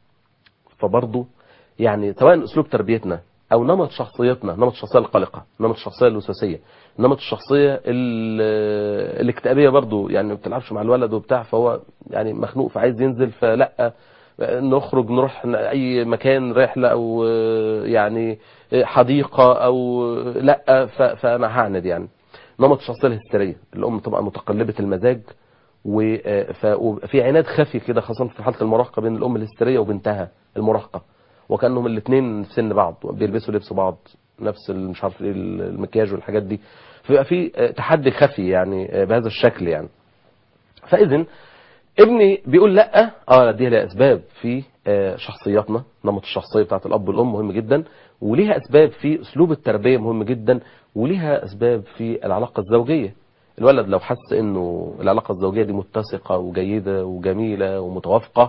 فبرضه يعني سواء اسلوب تربيتنا او نمط شخصيتنا نمط الشخصيه القلقه نمط الشخصيه الوسواسيه نمط الشخصيه ال- الاكتئابيه برضه يعني ما بتلعبش مع الولد وبتاع فهو يعني مخنوق فعايز ينزل فلا نخرج نروح اي مكان رحله او يعني حديقه او لا ف- فانا هعند يعني نمط الشخصيه الهستيريه الام تبقى متقلبه المزاج و- ف- وفي عناد خفي كده خاصه في حاله المراهقه بين الام الهستيريه وبنتها المراهقه وكانهم الاثنين في سن بعض بيلبسوا لبس بعض نفس ال- مش عارف ايه المكياج والحاجات دي فيبقى في تحدي خفي يعني بهذا الشكل يعني فاذا ابني بيقول لا اه دي لها اسباب في آه، شخصياتنا نمط الشخصيه بتاعت الاب والام مهم جدا وليها اسباب في اسلوب التربيه مهم جدا وليها اسباب في العلاقه الزوجيه الولد لو حس انه العلاقه الزوجيه دي متسقه وجيده وجميله ومتوافقه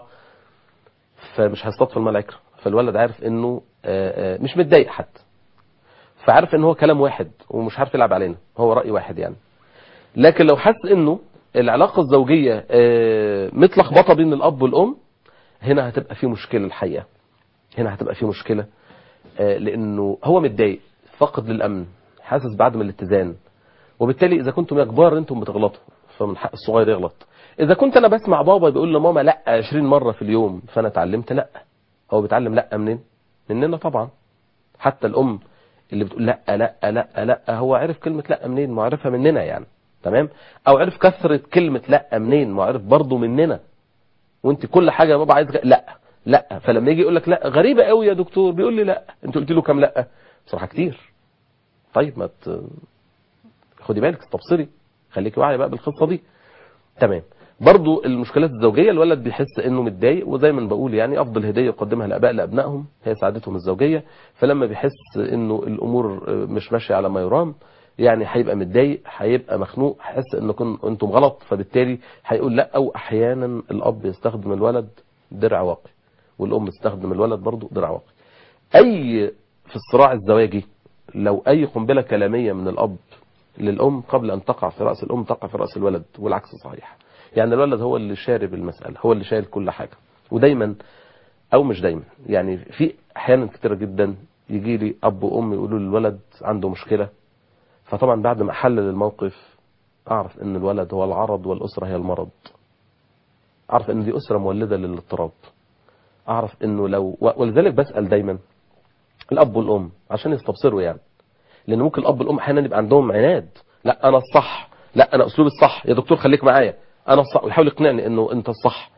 فمش هيستطفل مع العكره فالولد عارف انه آه، آه، مش متضايق حتى فعارف ان هو كلام واحد ومش عارف يلعب علينا هو راي واحد يعني لكن لو حس انه العلاقه الزوجيه آه، متلخبطه بين الاب والام هنا هتبقى في مشكله الحقيقه هنا هتبقى في مشكله آه، لانه هو متضايق فاقد للامن حاسس بعدم الاتزان وبالتالي اذا كنتم يا كبار انتم بتغلطوا فمن حق الصغير يغلط اذا كنت انا بسمع بابا بيقول لماما لا 20 مره في اليوم فانا اتعلمت لا هو بيتعلم لا منين مننا طبعا حتى الام اللي بتقول لا لا لا لا هو عرف كلمه لا منين ما عرفها مننا يعني تمام او عرف كثره كلمه لا منين ما عرف برضه مننا وانت كل حاجه يا بابا عايز لا لا فلما يجي يقول لك لا غريبه قوي يا دكتور بيقول لي لا انت قلت له كام لا بصراحه كتير طيب ما ت... خدي بالك استبصري خليكي واعيه بقى بالقصه دي تمام برضو المشكلات الزوجيه الولد بيحس انه متضايق وزي ما بقول يعني افضل هديه يقدمها الاباء لابنائهم هي سعادتهم الزوجيه فلما بيحس انه الامور مش ماشيه على ما يرام يعني هيبقى متضايق هيبقى مخنوق هيحس انكم انتم غلط فبالتالي هيقول لا او احيانا الاب يستخدم الولد درع واقي والام تستخدم الولد برضو درع واقي اي في الصراع الزواجي لو اي قنبله كلاميه من الاب للام قبل ان تقع في راس الام تقع في راس الولد والعكس صحيح يعني الولد هو اللي شارب المساله هو اللي شايل كل حاجه ودايما او مش دايما يعني في احيانا كتيره جدا يجي لي اب وام يقولوا للولد عنده مشكله فطبعا بعد ما احلل الموقف اعرف ان الولد هو العرض والاسره هي المرض اعرف ان دي اسره مولده للاضطراب اعرف انه لو ولذلك بسال دايما الاب والام عشان يستبصروا يعني لان ممكن الاب والام احيانا يبقى عندهم عناد لا انا الصح لا انا اسلوبي الصح يا دكتور خليك معايا انا الصح ويحاول يقنعني انه انت الصح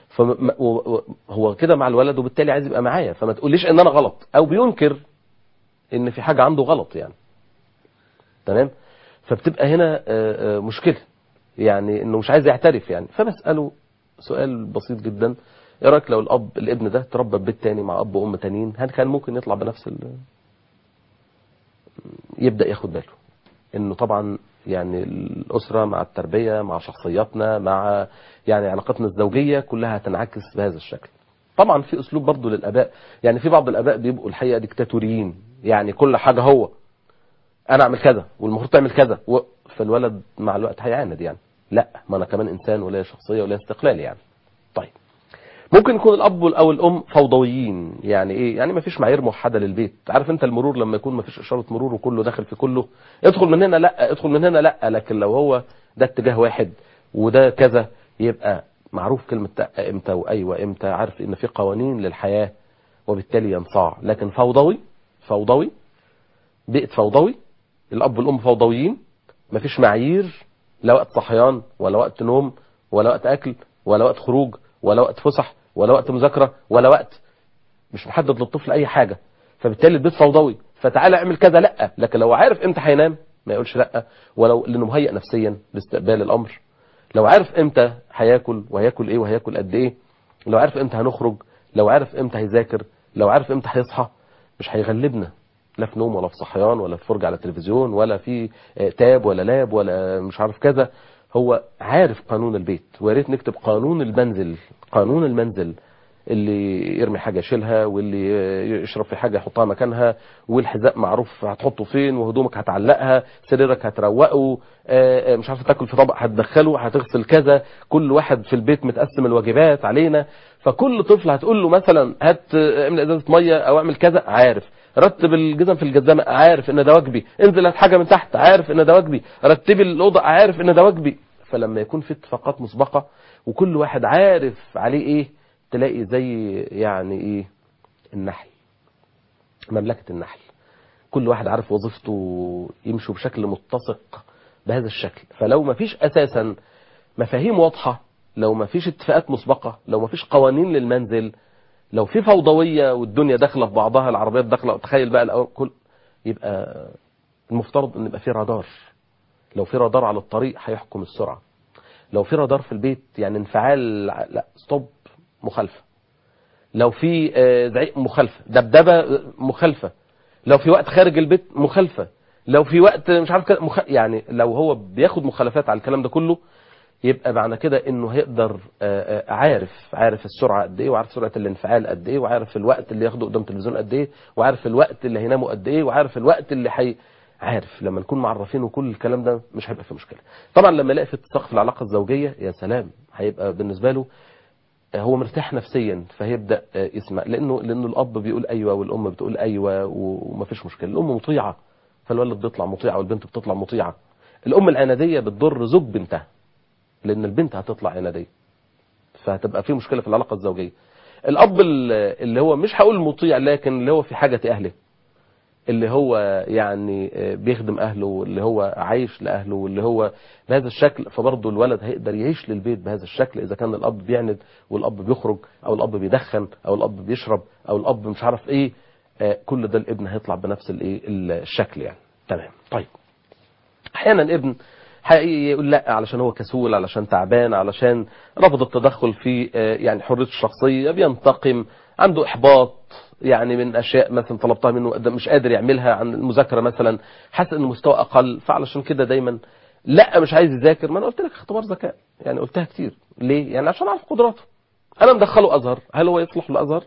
فهو كده مع الولد وبالتالي عايز يبقى معايا فما تقوليش ان انا غلط او بينكر ان في حاجه عنده غلط يعني تمام فبتبقى هنا آه، آه، مشكله يعني انه مش عايز يعترف يعني فبساله سؤال بسيط جدا ايه رايك لو الاب الابن ده تربى في بيت تاني مع اب وام تانيين هل كان ممكن يطلع بنفس ال... يبدا ياخد باله انه طبعا يعني الاسره مع التربيه مع شخصياتنا مع يعني علاقاتنا الزوجيه كلها هتنعكس بهذا الشكل طبعا في اسلوب برضه للاباء يعني في بعض الاباء بيبقوا الحقيقه ديكتاتوريين يعني كل حاجه هو انا اعمل كذا والمفروض تعمل كذا و... فالولد مع الوقت هيعاند يعني لا ما انا كمان انسان ولا شخصيه ولا استقلال يعني طيب ممكن يكون الاب او الام فوضويين يعني ايه يعني ما فيش معايير موحده للبيت عارف انت المرور لما يكون ما فيش اشاره مرور وكله داخل في كله ادخل من هنا لا ادخل من هنا لا لكن لو هو ده اتجاه واحد وده كذا يبقى معروف كلمه لا امتى وايوه امتى عارف ان في قوانين للحياه وبالتالي ينصاع لكن فوضوي فوضوي بيئه فوضوي الاب والام فوضويين مفيش معايير لا وقت صحيان ولا وقت نوم ولا وقت اكل ولا وقت خروج ولا وقت فسح ولا وقت مذاكره ولا وقت مش محدد للطفل اي حاجه فبالتالي البيت فوضوي فتعالى اعمل كذا لا لكن لو عارف امتى هينام ما يقولش لا ولو لانه مهيئ نفسيا لاستقبال الامر لو عارف امتى هياكل وهياكل ايه وهياكل قد ايه لو عارف امتى هنخرج لو عارف امتى هيذاكر لو عارف امتى هيصحى مش هيغلبنا لا في نوم ولا في صحيان ولا في فرجة على التلفزيون ولا في آه، تاب ولا لاب ولا مش عارف كذا هو عارف قانون البيت ويا ريت نكتب قانون المنزل قانون المنزل اللي يرمي حاجة يشيلها واللي يشرب في حاجة يحطها مكانها والحذاء معروف هتحطه فين وهدومك هتعلقها سريرك هتروقه آه، آه، مش عارف تاكل في طبق هتدخله هتغسل كذا كل واحد في البيت متقسم الواجبات علينا فكل طفل هتقول له مثلا هات آه، املى ازازه ميه او اعمل كذا عارف رتب الجزم في الجزامه عارف ان ده واجبي انزل هات حاجه من تحت عارف ان ده واجبي رتبي الاوضه عارف ان ده واجبي فلما يكون في اتفاقات مسبقه وكل واحد عارف عليه ايه تلاقي زي يعني ايه النحل مملكة النحل كل واحد عارف وظيفته يمشوا بشكل متسق بهذا الشكل فلو ما فيش اساسا مفاهيم واضحة لو ما فيش اتفاقات مسبقة لو ما فيش قوانين للمنزل لو في فوضوية والدنيا داخلة في بعضها العربيات داخلة تخيل بقى الأول كل يبقى المفترض ان يبقى في رادار لو في رادار على الطريق هيحكم السرعة لو في رادار في البيت يعني انفعال لا ستوب مخالفة لو في آه، زعيق مخالفة دبدبة آه، مخالفة لو في وقت خارج البيت مخالفة لو في وقت مش عارف كده مخ... يعني لو هو بياخد مخالفات على الكلام ده كله يبقى معنى كده انه هيقدر آه، آه، عارف عارف السرعه قد ايه وعارف سرعه الانفعال قد ايه وعارف الوقت اللي ياخده قدام التلفزيون قد ايه وعارف الوقت اللي هيناموا قد ايه وعارف الوقت اللي حي عارف لما نكون معرفين وكل الكلام ده مش هيبقى في مشكله طبعا لما يلاقي في اتساق في العلاقه الزوجيه يا سلام هيبقى بالنسبه له هو مرتاح نفسيا فهيبدا يسمع لانه لانه الاب بيقول ايوه والام بتقول ايوه ومفيش مشكله الام مطيعه فالولد بيطلع مطيعه والبنت بتطلع مطيعه الام العناديه بتضر زوج بنتها لان البنت هتطلع عناديه فهتبقى في مشكله في العلاقه الزوجيه الاب ال- اللي هو مش هقول مطيع لكن اللي هو في حاجه اهله اللي هو يعني بيخدم اهله واللي هو عايش لاهله واللي هو بهذا الشكل فبرضه الولد هيقدر يعيش للبيت بهذا الشكل اذا كان الاب بيعند والاب بيخرج او الاب بيدخن او الاب بيشرب او الاب مش عارف ايه آه، كل ده الابن هيطلع بنفس الايه الشكل يعني تمام طيب احيانا الابن حقيقي يقول لا علشان هو كسول علشان تعبان علشان رفض التدخل في آه، يعني حريته الشخصيه بينتقم عنده احباط يعني من اشياء مثلا طلبتها منه قد- مش قادر يعملها عن المذاكره مثلا حاسس ان مستوى اقل فعلشان كده دايما لا مش عايز يذاكر ما انا قلت لك اختبار ذكاء يعني قلتها كتير ليه يعني عشان اعرف قدراته انا مدخله ازهر هل هو يصلح للازهر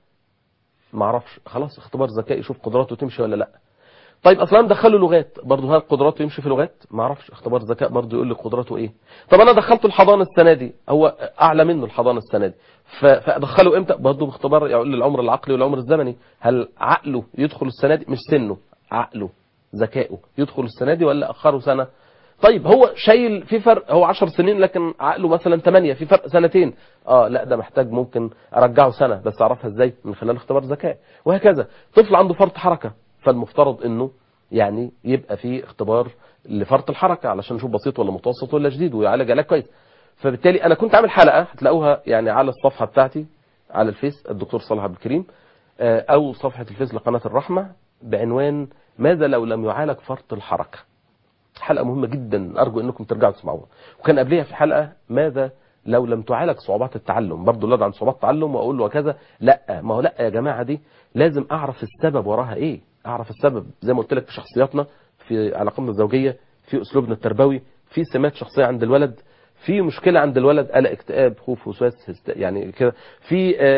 ما اعرفش خلاص اختبار ذكاء يشوف قدراته تمشي ولا لا طيب اصلا مدخله لغات برضه هل قدراته يمشي في لغات ما اعرفش اختبار ذكاء برضه يقول لي قدراته ايه طب انا دخلته الحضانه السنه دي هو اعلى منه الحضانه السنه دي ف- فادخله امتى برضه باختبار يقول لي العمر العقلي والعمر الزمني هل عقله يدخل السنه دي مش سنه عقله ذكائه يدخل السنه دي ولا اخره سنه طيب هو شايل في فرق هو 10 سنين لكن عقله مثلا 8 في فرق سنتين اه لا ده محتاج ممكن ارجعه سنه بس اعرفها ازاي من خلال اختبار ذكاء وهكذا طفل عنده فرط حركه فالمفترض انه يعني يبقى في اختبار لفرط الحركه علشان نشوف بسيط ولا متوسط ولا شديد ويعالج علاج كويس فبالتالي انا كنت عامل حلقه هتلاقوها يعني على الصفحه بتاعتي على الفيس الدكتور صالح عبد الكريم آه، او صفحه الفيس لقناه الرحمه بعنوان ماذا لو لم يعالج فرط الحركه حلقه مهمه جدا ارجو انكم ترجعوا تسمعوها وكان قبلها في حلقه ماذا لو لم تعالج صعوبات التعلم برضه الولد عنده صعوبات تعلم واقول له كذا لا ما هو لا يا جماعه دي لازم اعرف السبب وراها ايه اعرف السبب زي ما قلت لك في شخصياتنا في علاقتنا الزوجيه في اسلوبنا التربوي في سمات شخصيه عند الولد في مشكله عند الولد قلق اكتئاب خوف وسواس هست- يعني كده في آه،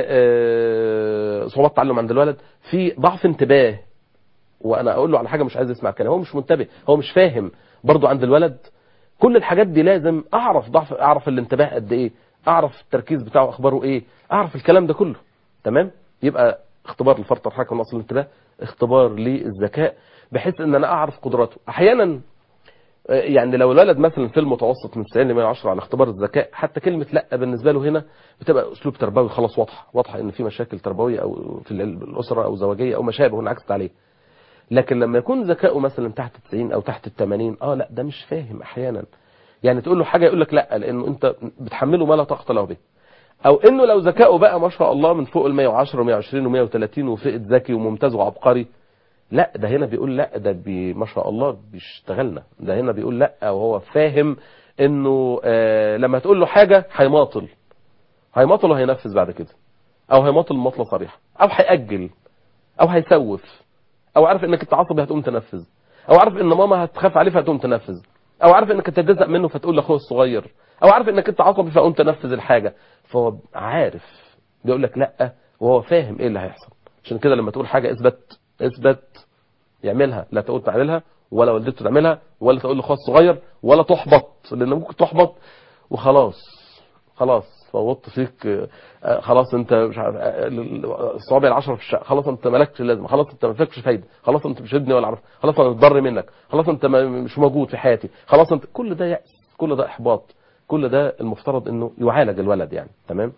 آه، صعوبات تعلم عند الولد في ضعف انتباه وانا اقول له على حاجه مش عايز يسمع كلام هو مش منتبه هو مش فاهم برضو عند الولد كل الحاجات دي لازم اعرف ضعف اعرف الانتباه قد ايه اعرف التركيز بتاعه اخباره ايه اعرف الكلام ده كله تمام يبقى اختبار لفرط الحركه ونقص الانتباه اختبار للذكاء بحيث ان انا اعرف قدراته احيانا آه، يعني لو الولد مثلا في المتوسط من 90 ل 110 على اختبار الذكاء حتى كلمه لا بالنسبه له هنا بتبقى اسلوب تربوي خلاص واضحه واضحه ان في مشاكل تربويه او في الاسره او زواجيه او ما شابه انعكست عليه لكن لما يكون ذكائه مثلا تحت 90 او تحت ال 80 اه لا ده مش فاهم احيانا يعني تقول له حاجه يقول لك لا لانه انت بتحمله ما لا طاقه له به او انه لو ذكائه بقى ما شاء الله من فوق ال 110 و120 و130 وفئه ذكي وممتاز وعبقري لا ده هنا بيقول لا ده بي ما شاء الله بيشتغلنا ده هنا بيقول لا وهو فاهم انه آه لما تقول له حاجه هيماطل هيماطل وهينفذ بعد كده او هيماطل مماطله صريحه او هيأجل او هيسوف او عارف انك انت عصبي هتقوم تنفذ او عارف ان ماما هتخاف عليه فهتقوم تنفذ او عارف انك انت تزهق منه فتقول لاخوه الصغير او عارف انك انت عصبي فقوم تنفذ الحاجه فهو عارف بيقول لك لا وهو فاهم ايه اللي هيحصل عشان كده لما تقول حاجه اثبت اثبت يعملها لا تقول تعملها ولا والدته تعملها ولا تقول لاخوها الصغير ولا تحبط لان ممكن تحبط وخلاص خلاص فوضت فيك آه، خلاص انت مش عارف آه، الصوابع العشرة في الشقه خلاص انت مالكش لازمه خلاص انت ما فيكش فايده خلاص انت مش ابني ولا عارف خلاص انا متضر منك خلاص انت ما- مش موجود في حياتي خلاص انت كل ده يأس كل ده احباط كل ده المفترض انه يعالج الولد يعني تمام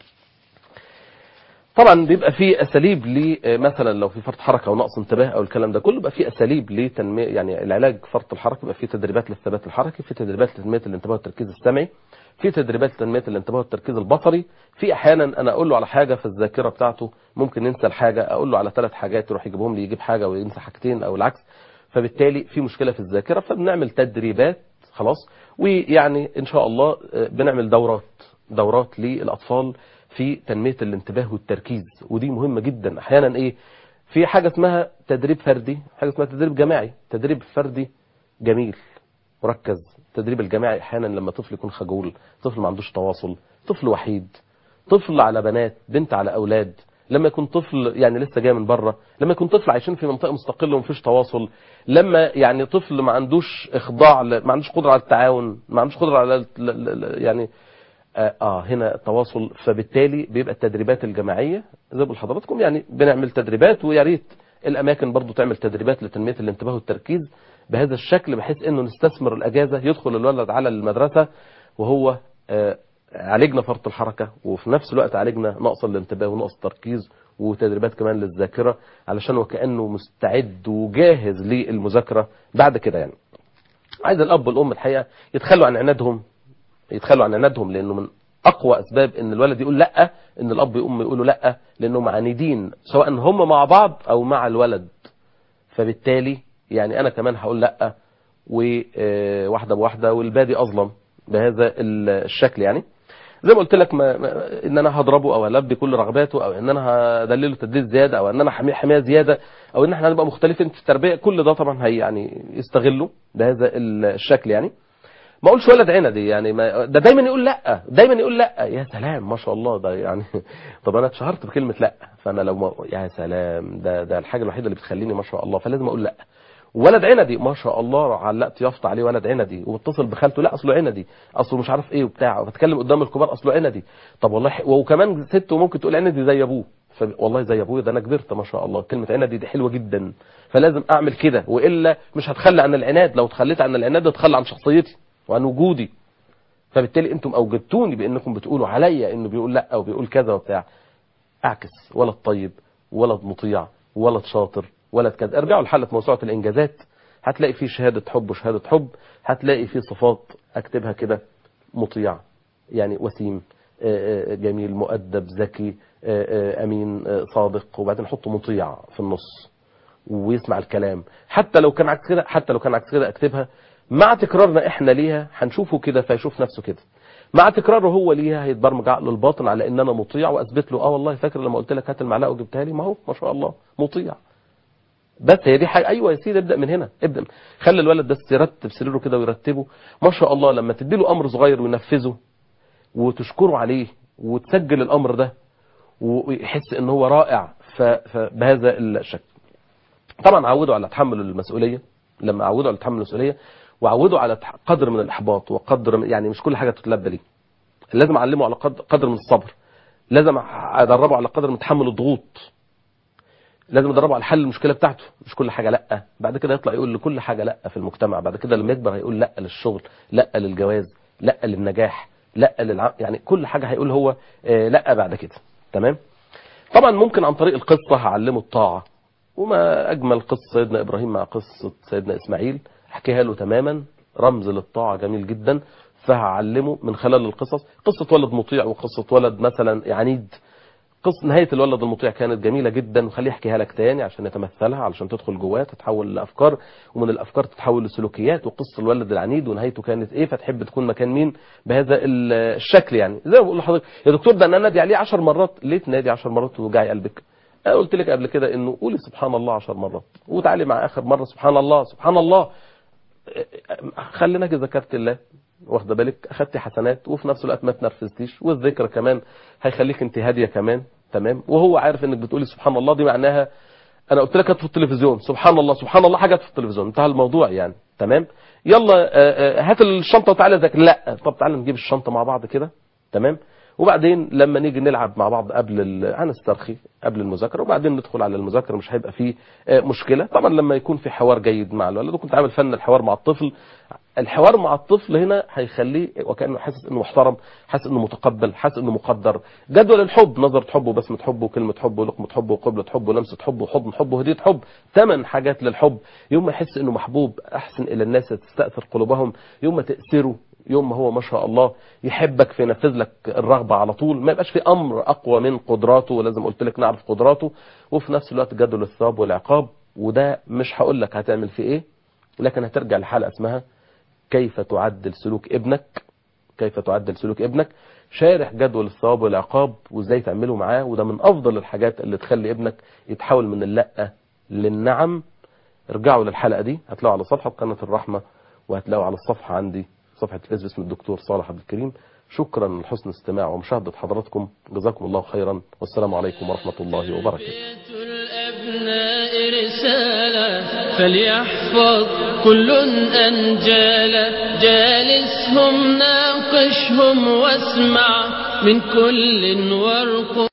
طبعا بيبقى في اساليب ل مثلا لو في فرط حركه او نقص انتباه او الكلام ده كله بيبقى في اساليب لتنميه يعني العلاج فرط الحركه بيبقى في تدريبات للثبات الحركي في تدريبات لتنميه الانتباه والتركيز السمعي في تدريبات لتنميه الانتباه والتركيز البصري في احيانا انا اقول له على حاجه في الذاكره بتاعته ممكن ينسى الحاجه اقول له على ثلاث حاجات يروح يجيبهم لي يجيب حاجه وينسى حاجتين او العكس فبالتالي في مشكله في الذاكره فبنعمل تدريبات خلاص ويعني ان شاء الله آه، بنعمل دورات دورات للاطفال في تنميه الانتباه والتركيز ودي مهمه جدا احيانا ايه في حاجه اسمها تدريب فردي حاجه اسمها تدريب جماعي تدريب فردي جميل مركز التدريب الجماعي احيانا لما طفل يكون خجول طفل ما عندوش تواصل طفل وحيد طفل على بنات بنت على اولاد لما يكون طفل يعني لسه جاي من بره لما يكون طفل عايشين في منطقه مستقله ومفيش تواصل لما يعني طفل ما عندوش اخضاع ل- ما عندوش قدره على التعاون ما عندوش قدره على ال- ال- ال- يعني آه, اه هنا التواصل فبالتالي بيبقى التدريبات الجماعيه زي ما بقول لحضراتكم يعني بنعمل تدريبات ويا ريت الاماكن برضو تعمل تدريبات لتنميه الانتباه والتركيز بهذا الشكل بحيث انه نستثمر الاجازه يدخل الولد على المدرسه وهو آه عالجنا فرط الحركه وفي نفس الوقت عالجنا نقص الانتباه ونقص التركيز وتدريبات كمان للذاكره علشان وكانه مستعد وجاهز للمذاكره بعد كده يعني عايز الاب والام الحقيقه يتخلوا عن عنادهم يتخلوا عن عنادهم لانه من اقوى اسباب ان الولد يقول لا ان الاب والام يقولوا لا لانهم عنيدين سواء هم مع بعض او مع الولد فبالتالي يعني انا كمان هقول لا وواحده بواحده والبادي اظلم بهذا الشكل يعني زي ما قلت لك ما ما ان انا هضربه او البي كل رغباته او ان انا هدلله تدليل زياده او ان انا احميه حمايه زياده او ان احنا هنبقى مختلفين في التربيه كل ده طبعا هي يعني يستغله بهذا الشكل يعني ما اقولش ولد عندي يعني ما ده دايما يقول لا دايما يقول لا يا سلام ما شاء الله ده يعني طب انا اتشهرت بكلمه لا فانا لو ما يا سلام ده ده الحاجه الوحيده اللي بتخليني ما شاء الله فلازم اقول لا ولد عندي ما شاء الله علقت يافطه عليه ولد عندي وبتصل بخالته لا اصله عندي اصله مش عارف ايه وبتاع وبتكلم قدام الكبار اصله عندي طب والله ح- وكمان ست ممكن تقول عندي زي ابوه ف- والله زي ابويا ده انا كبرت ما شاء الله كلمه عندي دي حلوه جدا فلازم اعمل كده والا مش هتخلى عن العناد لو اتخليت عن العناد اتخلى عن شخصيتي وعن وجودي فبالتالي انتم اوجدتوني بانكم بتقولوا عليا انه بيقول لا او بيقول كذا وبتاع اعكس ولد طيب ولد مطيع ولد شاطر ولد كذا ارجعوا لحلقه موسوعه الانجازات هتلاقي فيه شهاده حب وشهاده حب هتلاقي فيه صفات اكتبها كده مطيع يعني وسيم آه، آه، جميل مؤدب ذكي آه، آه، امين آه، صادق وبعدين حط مطيع في النص ويسمع الكلام حتى لو كان عكس كده حتى لو كان عكس كده اكتبها مع تكرارنا احنا ليها هنشوفه كده فيشوف نفسه كده مع تكراره هو ليها هيتبرمج عقله الباطن على ان انا مطيع واثبت له اه والله فاكر لما قلت لك هات المعلقه وجبتها لي ما هو ما شاء الله مطيع بس هي دي حاجه ايوه يا سيدي ابدا من هنا ابدا خلي الولد بس يرتب سريره كده ويرتبه ما شاء الله لما تدي له امر صغير وينفذه وتشكره عليه وتسجل الامر ده ويحس ان هو رائع ف- فبهذا الشكل طبعا عودوا على تحمل المسؤوليه لما عودوا على تحمل المسؤوليه وعودوا على تح- قدر من الاحباط وقدر من يعني مش كل حاجه تتلبى ليه لازم اعلمه على قدر, قدر من الصبر لازم ادربه على قدر من تحمل الضغوط لازم ادربه على حل المشكله بتاعته مش كل حاجه لا بعد كده يطلع يقول لكل حاجه لا في المجتمع بعد كده لما يكبر هيقول لا للشغل لا للجواز لا للنجاح لا للع... يعني كل حاجه هيقول هو آه، لا بعد كده تمام طبعا ممكن عن طريق القصه هعلمه الطاعه وما اجمل قصه سيدنا ابراهيم مع قصه سيدنا اسماعيل احكيها له تماما رمز للطاعه جميل جدا فهعلمه من خلال القصص قصه ولد مطيع وقصه ولد مثلا عنيد قصة نهاية الولد المطيع كانت جميلة جدا وخليه يحكيها لك تاني عشان يتمثلها علشان تدخل جواه تتحول لأفكار ومن الأفكار تتحول لسلوكيات وقصة الولد العنيد ونهايته كانت إيه فتحب تكون مكان مين بهذا ال- الشكل يعني زي ما بقول لحضرتك يا دكتور ده أنا نادي عليه عشر مرات ليه تنادي عشر مرات ووجعي قلبك أنا قلت لك قبل كده إنه قولي سبحان الله عشر مرات وتعالي مع آخر مرة سبحان الله سبحان الله خلينا ذكرت الله واخده بالك اخدتي حسنات وفي نفس الوقت ما تنرفزتيش والذكر كمان هيخليك انت هاديه كمان تمام وهو عارف انك بتقولي سبحان الله دي معناها انا قلت لك هات في التلفزيون سبحان الله سبحان الله حاجه في التلفزيون انتهى الموضوع يعني تمام يلا آه، آه، هات الشنطه وتعالى ذاكر لا طب تعالى نجيب الشنطه مع بعض كده تمام وبعدين لما نيجي نلعب مع بعض قبل ال- هنسترخي قبل المذاكره وبعدين ندخل على المذاكره مش هيبقى فيه آه، مشكله طبعا لما يكون في حوار جيد مع الولد وكنت عامل فن الحوار مع الطفل الحوار مع الطفل هنا هيخليه وكانه حاسس انه محترم حاسس انه متقبل حاسس انه مقدر جدول الحب نظره حب وبسمه حب وكلمه حب ولقمه حب وقبله حب ولمسه حب وحضن حب وهديه حب ثمان حاجات للحب يوم ما يحس انه محبوب احسن الى الناس تستاثر قلوبهم يوم ما تاسره يوم ما هو ما شاء الله يحبك فينفذ لك الرغبة على طول ما يبقاش في أمر أقوى من قدراته ولازم قلت لك نعرف قدراته وفي نفس الوقت جدول الثواب والعقاب وده مش هقول لك هتعمل فيه إيه لكن هترجع لحلقة اسمها كيف تعدل سلوك ابنك كيف تعدل سلوك ابنك شارح جدول الثواب والعقاب وازاي تعمله معاه وده من افضل الحاجات اللي تخلي ابنك يتحول من اللأ للنعم ارجعوا للحلقة دي هتلاقوا على صفحة قناة الرحمة وهتلاقوا على الصفحة عندي صفحة الفيس باسم الدكتور صالح عبد الكريم شكرا لحسن استماع ومشاهدة حضراتكم جزاكم الله خيرا والسلام عليكم ورحمة الله وبركاته تربية الأبناء رسالة فليحفظ كل أنجالا جالسهم ناقشهم واسمع من كل وارقب